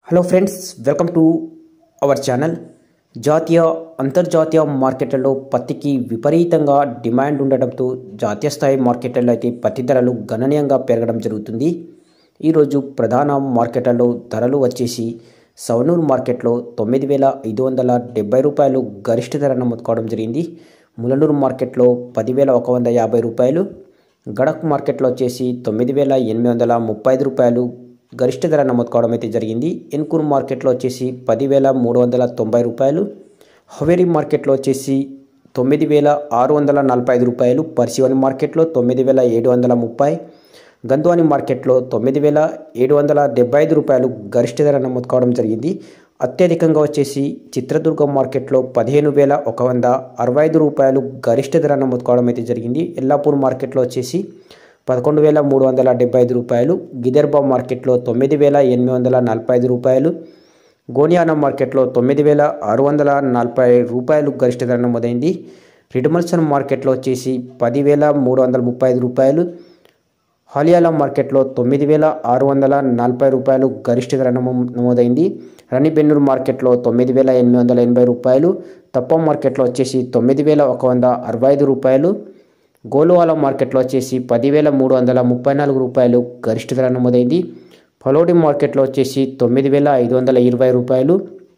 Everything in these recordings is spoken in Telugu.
hello friends welcome to our channel జాతీయ అంతర్జాతీయ మార్కెట్లలో పత్తికి విపరీతంగా డిమాండ్ ఉండడంతో జాతీయ స్థాయి మార్కెట్లలో అయితే పత్తి ధరలు గణనీయంగా పెరగడం జరుగుతుంది ఈరోజు ప్రధాన మార్కెట్లలో ధరలు వచ్చేసి సవనూరు మార్కెట్లో తొమ్మిది వేల ఐదు వందల డెబ్బై రూపాయలు గరిష్ట ధర నమోదు కావడం జరిగింది ములనూరు మార్కెట్లో పదివేల ఒక వంద యాభై రూపాయలు గడక్ మార్కెట్లో వచ్చేసి తొమ్మిది వేల ఎనిమిది వందల ముప్పై ఐదు రూపాయలు గరిష్ట ధర నమోదు కావడం అయితే జరిగింది ఎన్కూరు మార్కెట్లో వచ్చేసి పదివేల మూడు వందల తొంభై రూపాయలు హవేరీ మార్కెట్లో వచ్చేసి తొమ్మిది వేల ఆరు వందల నలభై ఐదు రూపాయలు పర్సివని మార్కెట్లో తొమ్మిది వేల ఏడు వందల ముప్పై గంధవాని మార్కెట్లో తొమ్మిది వేల ఏడు వందల డెబ్బై ఐదు రూపాయలు గరిష్ట ధర నమోదు కావడం జరిగింది అత్యధికంగా వచ్చేసి చిత్రదుర్గం మార్కెట్లో పదిహేను వేల ఒక వంద అరవై ఐదు రూపాయలు గరిష్ట ధర నమోదు కావడం అయితే జరిగింది ఎల్లాపూర్ మార్కెట్లో వచ్చేసి పదకొండు వేల మూడు వందల డెబ్బై ఐదు రూపాయలు గిదర్బా మార్కెట్లో తొమ్మిది వేల ఎనిమిది వందల నలభై ఐదు రూపాయలు గోనియానా మార్కెట్లో తొమ్మిది వేల ఆరు వందల నలభై రూపాయలు గరిష్ట ధర నమోదైంది రిడమల్సన్ మార్కెట్లో వచ్చేసి పదివేల మూడు వందల ముప్పై ఐదు రూపాయలు హాలియాల మార్కెట్లో తొమ్మిది వేల ఆరు వందల నలభై రూపాయలు గరిష్ట ధర నమో నమోదైంది రణిబెన్నూరు మార్కెట్లో తొమ్మిది వేల ఎనిమిది వందల ఎనభై రూపాయలు తప్ప మార్కెట్లో వచ్చేసి తొమ్మిది వేల ఒక వంద అరవై ఐదు రూపాయలు గోలువాల మార్కెట్లో వచ్చేసి పదివేల మూడు వందల ముప్పై నాలుగు రూపాయలు గరిష్ట ధర నమోదైంది ఫలోడి మార్కెట్లో వచ్చేసి తొమ్మిది వేల ఐదు వందల ఇరవై రూపాయలు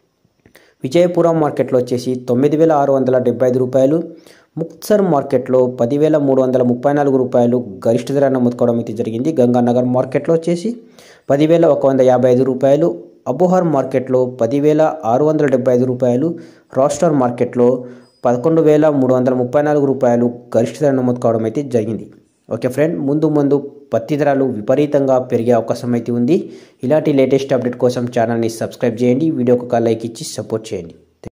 విజయపురం మార్కెట్లో వచ్చేసి తొమ్మిది వేల ఆరు వందల డెబ్బై ఐదు రూపాయలు ముక్సర్ మార్కెట్లో పదివేల మూడు వందల ముప్పై నాలుగు రూపాయలు గరిష్ట ధర నమోదు కావడం అయితే జరిగింది గంగానగర్ మార్కెట్లో వచ్చేసి పదివేల ఒక వంద యాభై ఐదు రూపాయలు అబోహార్ మార్కెట్లో పదివేల ఆరు వందల డెబ్బై ఐదు రూపాయలు రాస్టర్ మార్కెట్లో పదకొండు వేల మూడు వందల ముప్పై నాలుగు రూపాయలు గరిష్ట ధర నమోదు కావడం అయితే జరిగింది ఓకే ఫ్రెండ్ ముందు ముందు పత్తి ధరలు విపరీతంగా పెరిగే అవకాశం అయితే ఉంది ఇలాంటి లేటెస్ట్ అప్డేట్ కోసం ఛానల్ని సబ్స్క్రైబ్ చేయండి వీడియోకి ఒక లైక్ ఇచ్చి సపోర్ట్ చేయండి